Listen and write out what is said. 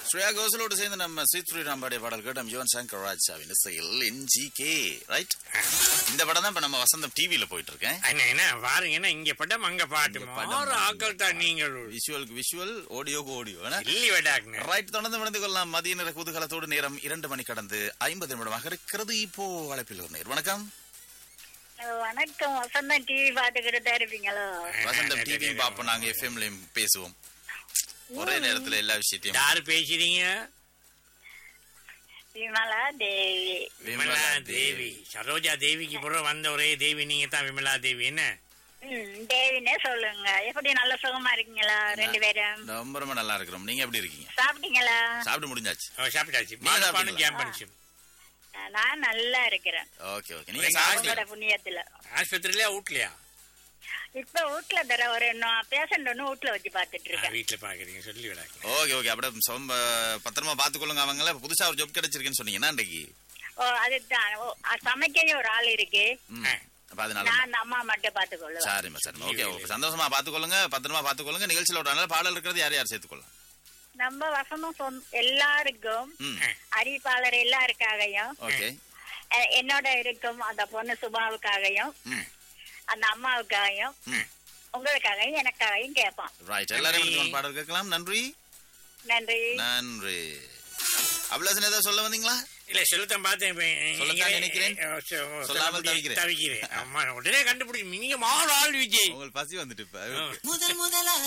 ஸ்ரேயா கோசலோடு சேர்ந்து நம்ம ஸ்ரீத் ஸ்ரீராம் பாடிய பாடல் கேட்டோம் யுவன் சங்கர் ராஜாவின் இசையில் என்ஜிகே ரைட் இந்த படம் தான் இப்ப நம்ம வசந்தம் டிவில போயிட்டு இருக்கேன் என்ன என்ன பாருங்க என்ன இங்க படம் அங்க பாட்டு இங்க படம், மாறு ஆக்கள் தான் நீங்கள் விஷுவலுக்கு விஷுவல் ஆடியோக்கு ஆடியோ இல்லி விடாக்குங்க ரைட் தொடர்ந்து முடிந்து கொள்ளலாம் மதிய நேர குதூகலத்தோடு நேரம் இரண்டு மணி கடந்து ஐம்பது நிமிடமாக இருக்கிறது இப்போ அழைப்பில் ஒரு நேர் வணக்கம் வணக்கம் வசந்தம் டிவி பாத்துக்கிட்டு தான் இருப்பீங்களோ வசந்தம் டிவி பார்ப்போம் நாங்க எஃப்எம்லயும் பேசுவோம் ஒரே நேரத்துல எல்லா விஷயத்தையும் யாரு பேசுறீங்க விமலா தேவி விமலா தேவி சரோஜா தேவிக்கு பிறகு வந்த ஒரே தேவி நீங்க தான் விமலா தேவி என்ன ம், தேவினே சொல்லுங்க எப்படி நல்ல சுகமா இருக்கீங்களா ரெண்டு பேரும் ரொம்ப ரொம்ப நல்லா இருக்கிறோம் நீங்க எப்படி இருக்கீங்க சாப்பிட்டீங்களா சாப்பிட்டு முடிஞ்சாச்சு ஓ, சாப்பிட்டாச்சு நீங்க மானப்பானும் சாப்பிட்டீங்களா? சாம்பியன்ஷிப் நான் நல்லா இருக்கிறேன் ஓகே ஓகே நீங்க நீங்க சாப்பிட்டீங்க உங்களோட புண்ணியத்துல ஆஸ்பத்திரியில வீட்லயா இப்ப வீட்டுல தர ஒரு பேஷண்ட் ஒண்ணு வீட்டுல வச்சு பாத்துட்டு ஆ, இருக்கேன் வீட்டுல பாக்குறீங்க சொல்லி விடாங்க ஓகே ஓகே அப்படியே சொம்ப பத்திரமா பாத்துக்கொள்ளுங்க அவங்கள புதுசா ஒரு ஜாப் கிடைச்சிருக்குன்னு சொன்னீங்கன்னா அன்றைக்கு ஓ அதுதான் ஓ, அ, சமைக்கவே ஒரு ஆள் இருக்கு ம். ஆ. அப்ப அதனால நான் அந்த அம்மா மட்டும் பாத்துக்கொள்ளுவேன் சரிம்மா சரிம்மா ஓகே ஓகே சந்தோஷமா பாத்துக்கொள்ளுங்க பத்திரமா பாத்துக்கொள்ளுங்க நிகழ்ச்சியில ஒரு நல்ல பாடல் இருக்கிறது யார் யார் சேர்த்துக்கொள்ளலாம் நம்ம வசந்தம் சொந்த எல்லாருக்கும் ம் அறிவிப்பாளர் எல்லாருக்காகவும் ஓகே அஹ், என்னோட இருக்கும் அந்த பொண்ணு சுபாவுக்காகவும் ம் அந்த அம்மாவுக்காகவும் ம் உங்களுக்காகவும் எனக்காகவும் கேட்பான் ரைட் எல்லாரும் எடுத்து ஒரு பாடல் கேட்கலாம் நன்றி நன்றி நன்றி அபிலாசன் ஏதாவது சொல்ல வந்தீங்களா இல்ல சொல்லத்தான் பார்த்தேன் இப்ப, சொல்லத்தான் நீங்களே- நினைக்கிறேன். ஓ, சொ- ஓ, சொல்லாமல் சொல்ல முடியாது, தவிக்கிறேன். தவிக்கிறேன் ஆமா உடனே கண்டுபிடிக்கும் நீங்க மாறு ஆள் விஜய் உங்களுக்கு பசி வந்துட்டு இப்ப ஆ. முதல் முதலா